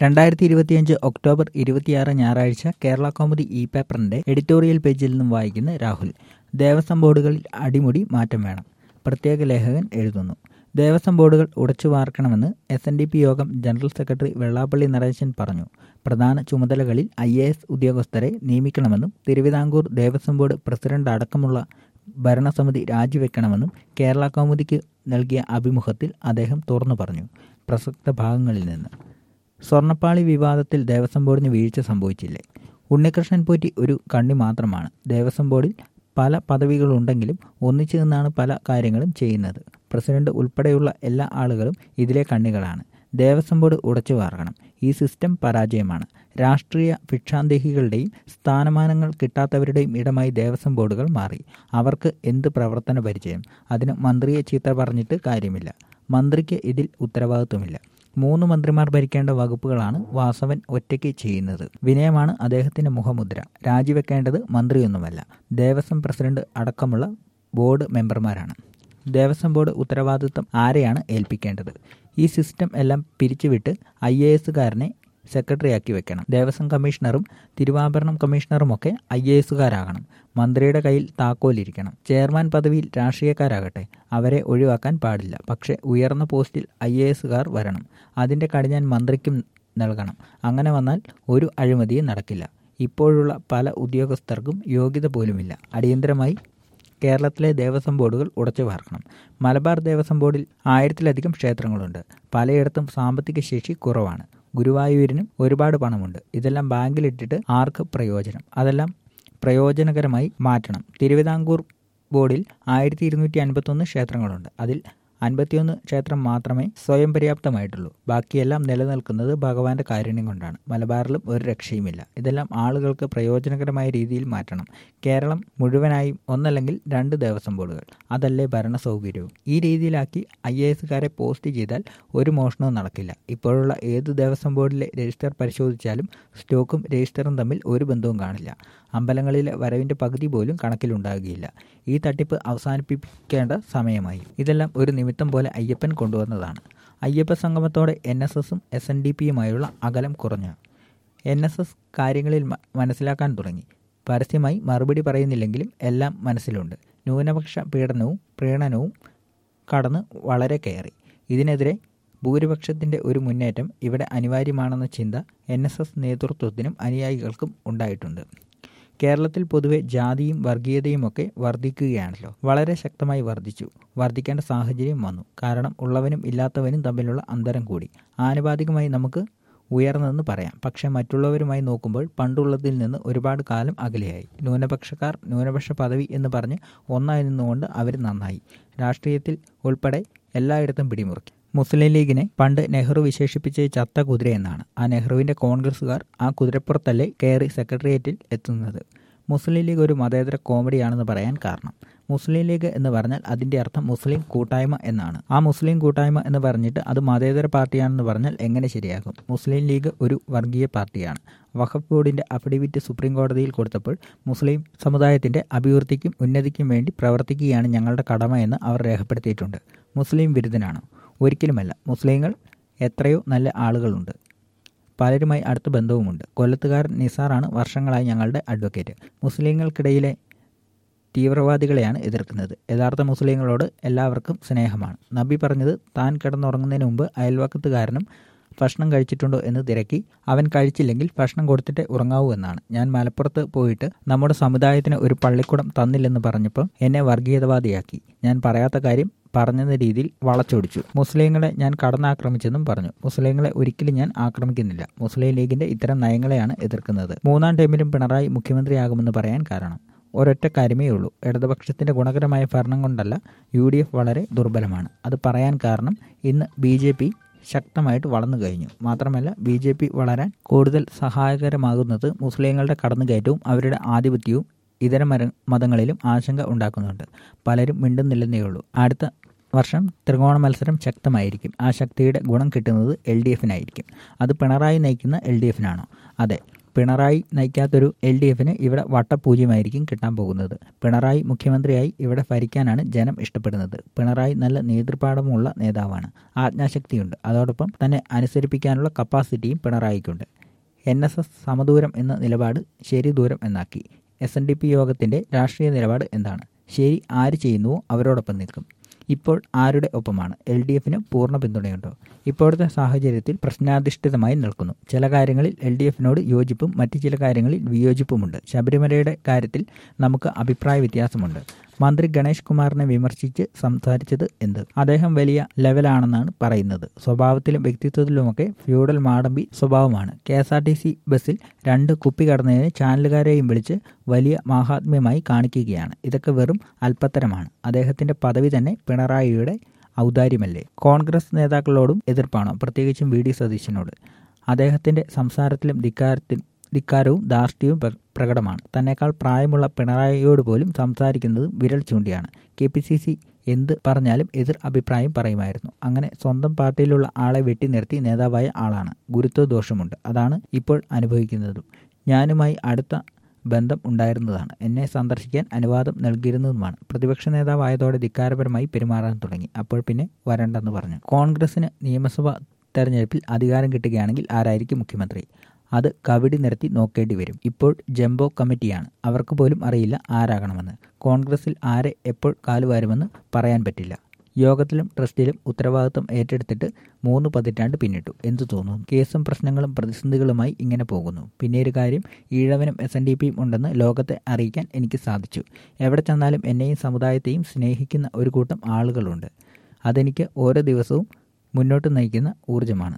രണ്ടായിരത്തി ഇരുപത്തിയഞ്ച് ഒക്ടോബർ ഇരുപത്തിയാറ് ഞായറാഴ്ച കേരള കൗമുദി ഇ പേപ്പറിന്റെ എഡിറ്റോറിയൽ പേജിൽ നിന്നും വായിക്കുന്ന രാഹുൽ ദേവസ്വം ബോർഡുകളിൽ അടിമുടി മാറ്റം വേണം പ്രത്യേക ലേഖകൻ എഴുതുന്നു ദേവസ്വം ബോർഡുകൾ ഉടച്ചു വാർക്കണമെന്ന് S N D P Yogam general secretary Vellappally Natesan പറഞ്ഞു പ്രധാന ചുമതലകളിൽ ഐ എ എസ് ഉദ്യോഗസ്ഥരെ നിയമിക്കണമെന്നും തിരുവിതാംകൂർ ദേവസ്വം ബോർഡ് പ്രസിഡന്റ് അടക്കമുള്ള ഭരണസമിതി രാജിവെക്കണമെന്നും കേരള കൗമുദിക്ക് നൽകിയ അഭിമുഖത്തിൽ അദ്ദേഹം തുറന്നു പറഞ്ഞു പ്രസക്ത ഭാഗങ്ങളിൽ നിന്ന് സ്വർണ്ണപ്പാളി വിവാദത്തിൽ ദേവസ്വം ബോർഡിന് വീഴ്ച സംഭവിച്ചില്ലേ ഉണ്ണികൃഷ്ണൻ പോറ്റി ഒരു കണ്ണി മാത്രമാണ് ദേവസ്വം ബോർഡിൽ പല പദവികളുണ്ടെങ്കിലും ഒന്നിച്ചു നിന്നാണ് പല കാര്യങ്ങളും ചെയ്യുന്നത് പ്രസിഡന്റ് ഉൾപ്പെടെയുള്ള എല്ലാ ആളുകളും ഇതിലെ കണ്ണികളാണ് ദേവസ്വം ബോർഡ് ഉടച്ചു വാർക്കണം ഈ സിസ്റ്റം പരാജയമാണ് രാഷ്ട്രീയ ഭിക്ഷാന്തേഹികളുടെയും സ്ഥാനമാനങ്ങൾ കിട്ടാത്തവരുടെയും ഇടമായി ദേവസ്വം ബോർഡുകൾ മാറി അവർക്ക് എന്ത് പ്രവർത്തന പരിചയം അതിന് മന്ത്രിയെ ചീത്ത പറഞ്ഞിട്ട് കാര്യമില്ല മന്ത്രിക്ക് ഇതിൽ ഉത്തരവാദിത്വമില്ല മൂന്ന് മന്ത്രിമാർ ഭരിക്കേണ്ട വകുപ്പുകളാണ് വാസവൻ ഒറ്റയ്ക്ക് ചെയ്യുന്നത് വിനയമാണ് അദ്ദേഹത്തിന്റെ മുഖമുദ്ര രാജിവെക്കേണ്ടത് മന്ത്രിയൊന്നുമല്ല ദേവസ്വം പ്രസിഡന്റ് അടക്കമുള്ള ബോർഡ് മെമ്പർമാരാണ് ദേവസ്വം ബോർഡ് ഉത്തരവാദിത്വം ആരെയാണ് ഏൽപ്പിക്കേണ്ടത് ഈ സിസ്റ്റം എല്ലാം പിരിച്ചുവിട്ട് ഐ എ എസുകാരനെ സെക്രട്ടറിയാക്കി വെക്കണം ദേവസ്വം കമ്മീഷണറും തിരുവാഭരണം കമ്മീഷണറുമൊക്കെ ഐ എ എസുകാരാകണം മന്ത്രിയുടെ കയ്യിൽ താക്കോലിരിക്കണം ചെയർമാൻ പദവിയിൽ രാഷ്ട്രീയക്കാരാകട്ടെ അവരെ ഒഴിവാക്കാൻ പാടില്ല പക്ഷേ ഉയർന്ന പോസ്റ്റിൽ ഐ എ എസുകാർ വരണം അതിൻ്റെ കടിഞ്ഞാൻ മന്ത്രിക്കും നൽകണം അങ്ങനെ വന്നാൽ ഒരു അഴിമതിയും നടക്കില്ല ഇപ്പോഴുള്ള പല ഉദ്യോഗസ്ഥർക്കും യോഗ്യത പോലുമില്ല അടിയന്തരമായി കേരളത്തിലെ ദേവസ്വം ബോർഡുകൾ ഉടച്ചു വാർക്കണം മലബാർ ദേവസ്വം ബോർഡിൽ ആയിരത്തിലധികം ക്ഷേത്രങ്ങളുണ്ട് പലയിടത്തും സാമ്പത്തിക ശേഷി കുറവാണ് ഗുരുവായൂരിനും ഒരുപാട് പണമുണ്ട് ഇതെല്ലാം ബാങ്കിലിട്ടിട്ട് ആർക്ക് പ്രയോജനം അതെല്ലാം പ്രയോജനകരമായി മാറ്റണം തിരുവിതാംകൂർ ബോർഡിൽ ആയിരത്തി ഇരുന്നൂറ്റി അൻപത്തൊന്ന് ക്ഷേത്രങ്ങളുണ്ട് അതിൽ അൻപത്തിയൊന്ന് ക്ഷേത്രം മാത്രമേ സ്വയം പര്യാപ്തമായിട്ടുള്ളൂ ബാക്കിയെല്ലാം നിലനിൽക്കുന്നത് ഭഗവാന്റെ കാരുണ്യം കൊണ്ടാണ് മലബാറിലും ഒരു രക്ഷയുമില്ല ഇതെല്ലാം ആളുകൾക്ക് പ്രയോജനകരമായ രീതിയിൽ മാറ്റണം കേരളം മുഴുവനായും ഒന്നല്ലെങ്കിൽ രണ്ട് ദേവസ്വം ബോർഡുകൾ അതല്ലേ ഭരണ സൗകര്യവും ഈ രീതിയിലാക്കി ഐ എ എസുകാരെ പോസ്റ്റ് ചെയ്താൽ ഒരു മോഷണവും നടക്കില്ല ഇപ്പോഴുള്ള ഏത് ദേവസ്വം ബോർഡിലെ രജിസ്റ്റർ പരിശോധിച്ചാലും സ്റ്റോക്കും രജിസ്റ്ററും തമ്മിൽ ഒരു ബന്ധവും കാണില്ല അമ്പലങ്ങളിലെ വരവിന്റെ പകുതി പോലും കണക്കിലുണ്ടാകുകയില്ല ഈ തട്ടിപ്പ് അവസാനിപ്പിക്കേണ്ട സമയമായി ഇതെല്ലാം ഒരു നിമിത്തം പോലെ അയ്യപ്പൻ കൊണ്ടുവന്നതാണ് അയ്യപ്പ സംഗമത്തോടെ എൻ എസ് എസും എസ് എൻ ഡി പിയുമായുള്ള അകലം കുറഞ്ഞു എൻ എസ് എസ് കാര്യങ്ങളിൽ മനസ്സിലാക്കാൻ തുടങ്ങി പരസ്യമായി മറുപടി പറയുന്നില്ലെങ്കിലും എല്ലാം മനസ്സിലുണ്ട് ന്യൂനപക്ഷ പീഡനവും പ്രീണനവും കടന്ന് വളരെ കയറി ഇതിനെതിരെ ഭൂരിപക്ഷത്തിന്റെ ഒരു മുന്നേറ്റം ഇവിടെ അനിവാര്യമാണെന്ന ചിന്ത എൻ എസ് എസ് നേതൃത്വത്തിനും അനുയായികൾക്കും ഉണ്ടായിട്ടുണ്ട് കേരളത്തിൽ പൊതുവെ ജാതിയും വർഗീയതയും ഒക്കെ വർദ്ധിക്കുകയാണല്ലോ വളരെ ശക്തമായി വർദ്ധിച്ചു വർദ്ധിക്കേണ്ട സാഹചര്യം വന്നു കാരണം ഉള്ളവനും ഇല്ലാത്തവനും തമ്മിലുള്ള അന്തരം കൂടി ആനുപാതികമായി നമുക്ക് ഉയർന്നെന്ന് പറയാം പക്ഷെ മറ്റുള്ളവരുമായി നോക്കുമ്പോൾ പണ്ടുള്ളതിൽ നിന്ന് ഒരുപാട് കാലം അകലെയായി ന്യൂനപക്ഷക്കാർ ന്യൂനപക്ഷ പദവി എന്ന് പറഞ്ഞ് ഒന്നായി നിന്നുകൊണ്ട് അവർ നന്നായി രാഷ്ട്രീയത്തിൽ ഉൾപ്പെടെ എല്ലായിടത്തും പിടിമുറുക്കി മുസ്ലിം ലീഗിനെ പണ്ട് നെഹ്റു വിശേഷിപ്പിച്ച് ചത്ത കുതിര എന്നാണ് ആ നെഹ്റുവിന്റെ കോൺഗ്രസുകാർ ആ കുതിരപ്പുറത്തല്ലേ കയറി സെക്രട്ടേറിയറ്റിൽ എത്തുന്നത് മുസ്ലിം ലീഗ് ഒരു മതേതര കോമഡിയാണെന്ന് പറയാൻ കാരണം മുസ്ലിം ലീഗ് എന്ന് പറഞ്ഞാൽ അതിന്റെ അർത്ഥം മുസ്ലിം കൂട്ടായ്മ എന്നാണ് ആ മുസ്ലിം കൂട്ടായ്മ എന്ന് പറഞ്ഞിട്ട് അത് മതേതര പാർട്ടിയാണെന്ന് പറഞ്ഞാൽ എങ്ങനെ ശരിയാകും മുസ്ലിം ലീഗ് ഒരു വർഗീയ പാർട്ടിയാണ് വഖഫ് ബോർഡിന്റെ അഫിഡവിറ്റ് സുപ്രീം കോടതിയിൽ കൊടുത്തപ്പോൾ മുസ്ലിം സമുദായത്തിന്റെ അഭിവൃദ്ധിക്കും ഉന്നതിക്കും വേണ്ടി പ്രവർത്തിക്കുകയാണ് ഞങ്ങളുടെ കടമ എന്ന് അവർ രേഖപ്പെടുത്തിയിട്ടുണ്ട് മുസ്ലിം വിരുദ്ധനാണ് ഒരിക്കലുമല്ല മുസ്ലിങ്ങൾ എത്രയോ നല്ല ആളുകളുണ്ട് പലരുമായി അടുത്ത ബന്ധവുമുണ്ട് കൊല്ലത്തുകാരൻ നിസാറാണ് വർഷങ്ങളായി ഞങ്ങളുടെ അഡ്വക്കേറ്റ് മുസ്ലിങ്ങൾക്കിടയിലെ തീവ്രവാദികളെയാണ് എതിർക്കുന്നത് യഥാർത്ഥ മുസ്ലിങ്ങളോട് എല്ലാവർക്കും സ്നേഹമാണ് നബി പറഞ്ഞത് താൻ കിടന്നുറങ്ങുന്നതിന് മുമ്പ് അയൽവക്കത്തുകാരനും ഭക്ഷണം കഴിച്ചിട്ടുണ്ടോ എന്ന് തിരക്കി അവൻ കഴിച്ചില്ലെങ്കിൽ ഭക്ഷണം കൊടുത്തിട്ട് ഉറങ്ങാവൂ എന്നാണ് ഞാൻ മലപ്പുറത്ത് പോയിട്ട് നമ്മുടെ സമുദായത്തിന് ഒരു പള്ളിക്കൂടം തന്നില്ലെന്ന് പറഞ്ഞപ്പോൾ എന്നെ വർഗീയതവാദിയാക്കി ഞാൻ പറയാത്ത കാര്യം പറഞ്ഞെന്ന രീതിയിൽ വളച്ചൊടിച്ചു മുസ്ലിങ്ങളെ ഞാൻ കടന്നാക്രമിച്ചെന്നും പറഞ്ഞു മുസ്ലിങ്ങളെ ഒരിക്കലും ഞാൻ ആക്രമിക്കുന്നില്ല മുസ്ലിം ലീഗിന്റെ ഇത്തരം നയങ്ങളെയാണ് എതിർക്കുന്നത് മൂന്നാം ടൈമിലും പിണറായി മുഖ്യമന്ത്രിയാകുമെന്ന് പറയാൻ കാരണം ഒരൊറ്റ കാര്യമേ ഉള്ളൂ ഇടതുപക്ഷത്തിന്റെ ഗുണകരമായ ഭരണം കൊണ്ടല്ല യു ഡി എഫ് വളരെ ദുർബലമാണ് അത് പറയാൻ കാരണം ഇന്ന് ബി ജെ പി ശക്തമായിട്ട് വളർന്നു കഴിഞ്ഞു മാത്രമല്ല ബി ജെ പി വളരാൻ കൂടുതൽ സഹായകരമാകുന്നത് മുസ്ലിങ്ങളുടെ കടന്നുകയറ്റവും അവരുടെ ആധിപത്യവും ഇതര മര മതങ്ങളിലും ആശങ്ക ഉണ്ടാക്കുന്നുണ്ട് പലരും മിണ്ടുന്നില്ലെന്നേ ഉള്ളൂ അടുത്ത വർഷം ത്രികോണ മത്സരം ശക്തമായിരിക്കും ആ ശക്തിയുടെ ഗുണം കിട്ടുന്നത് എൽ ഡി എഫിനായിരിക്കും അത് പിണറായി നയിക്കുന്ന എൽ ഡി എഫിനാണോ അതെ പിണറായി നയിക്കാത്തൊരു എൽ ഡി എഫിന് ഇവിടെ വട്ടപൂജ്യമായിരിക്കും കിട്ടാൻ പോകുന്നത് പിണറായി മുഖ്യമന്ത്രിയായി ഇവിടെ ഭരിക്കാനാണ് ജനം ഇഷ്ടപ്പെടുന്നത് പിണറായി നല്ല നേതൃപാഠമുള്ള നേതാവാണ് ആജ്ഞാശക്തിയുണ്ട് അതോടൊപ്പം തന്നെ അനുസരിപ്പിക്കാനുള്ള കപ്പാസിറ്റിയും പിണറായിക്കുണ്ട് എൻ എസ് എസ് സമദൂരം എന്ന നിലപാട് ശരി ദൂരം എന്നാക്കി എസ് എൻ ഡി പി യോഗത്തിന്റെ രാഷ്ട്രീയ നിലപാട് എന്താണ് ശരി ആര് ചെയ്യുന്നുവോ അവരോടൊപ്പം നിൽക്കും ഇപ്പോൾ ആരുടെ ഒപ്പമാണ് എൽ ഡി എഫിന് പൂർണ്ണ പിന്തുണയുണ്ടോ ഇപ്പോഴത്തെ സാഹചര്യത്തിൽ പ്രശ്നാധിഷ്ഠിതമായി നിൽക്കുന്നു ചില കാര്യങ്ങളിൽ എൽ ഡി എഫിനോട് യോജിപ്പും മറ്റു ചില കാര്യങ്ങളിൽ വിയോജിപ്പുമുണ്ട് ശബരിമലയുടെ കാര്യത്തിൽ നമുക്ക് അഭിപ്രായ വ്യത്യാസമുണ്ട് മന്ത്രി ഗണേഷ് കുമാറിനെ വിമർശിച്ച് സംസാരിച്ചത് എന്ത് അദ്ദേഹം വലിയ ലെവലാണെന്നാണ് പറയുന്നത് സ്വഭാവത്തിലും വ്യക്തിത്വത്തിലുമൊക്കെ ഫ്യൂഡൽ മാടമ്പി സ്വഭാവമാണ് K S R T C ബസ്സിൽ രണ്ട് കുപ്പി കടന്നതിന് ചാനലുകാരെയും വിളിച്ച് വലിയ മാഹാത്മ്യമായി കാണിക്കുകയാണ് ഇതൊക്കെ വെറും അല്പത്തരമാണ് അദ്ദേഹത്തിന്റെ പദവി തന്നെ പിണറായിയുടെ ഔദാര്യമല്ലേ കോൺഗ്രസ് നേതാക്കളോടും എതിർപ്പാണോ പ്രത്യേകിച്ചും വി ഡി സതീശനോട് അദ്ദേഹത്തിന്റെ സംസാരത്തിലും ധിക്കാരത്തിൽ ധിക്കാരവും ധാർഷ്ട്യവും പ്രകടമാണ് തന്നെക്കാൾ പ്രായമുള്ള പിണറായിയോട് പോലും സംസാരിക്കുന്നത് വിരൽ ചൂണ്ടിയാണ് കെ പി സി സി എന്ത് പറഞ്ഞാലും എതിർ അഭിപ്രായം പറയുമായിരുന്നു അങ്ങനെ സ്വന്തം പാർട്ടിയിലുള്ള ആളെ വെട്ടി നിർത്തി നേതാവായ ആളാണ് ഗുരുത്വ ദോഷമുണ്ട് അതാണ് ഇപ്പോൾ അനുഭവിക്കുന്നതും ഞാനുമായി അടുത്ത ബന്ധം ഉണ്ടായിരുന്നതാണ് എന്നെ സന്ദർശിക്കാൻ അനുവാദം നൽകിയിരുന്നതുമാണ് പ്രതിപക്ഷ നേതാവായതോടെ ധിക്കാരപരമായി പെരുമാറാൻ തുടങ്ങി അപ്പോൾ പിന്നെ വരണ്ടെന്ന് പറഞ്ഞു കോൺഗ്രസിന് നിയമസഭാ തെരഞ്ഞെടുപ്പിൽ അധികാരം കിട്ടുകയാണെങ്കിൽ ആരായിരിക്കും മുഖ്യമന്ത്രി അത് കവിടി നിരത്തി നോക്കേണ്ടി വരും ഇപ്പോൾ ജംബോ കമ്മിറ്റിയാണ് അവർക്ക് പോലും അറിയില്ല ആരാകണമെന്ന് കോൺഗ്രസിൽ ആരെ എപ്പോൾ കാലുവാരുമെന്ന് പറയാൻ പറ്റില്ല യോഗത്തിലും ട്രസ്റ്റിലും ഉത്തരവാദിത്വം ഏറ്റെടുത്തിട്ട് മൂന്ന് പതിറ്റാണ്ട് പിന്നിട്ടു എന്തു തോന്നുന്നു കേസും പ്രശ്നങ്ങളും പ്രതിസന്ധികളുമായി ഇങ്ങനെ പോകുന്നു പിന്നീട് കാര്യം ഈഴവനും എസ് എൻ ഡി പിയും ഉണ്ടെന്ന് ലോകത്തെ അറിയിക്കാൻ എനിക്ക് സാധിച്ചു എവിടെ ചെന്നാലും എന്നെയും സമുദായത്തെയും സ്നേഹിക്കുന്ന ഒരു കൂട്ടം ആളുകളുണ്ട് അതെനിക്ക് ഓരോ ദിവസവും മുന്നോട്ട് നയിക്കുന്ന ഊർജ്ജമാണ്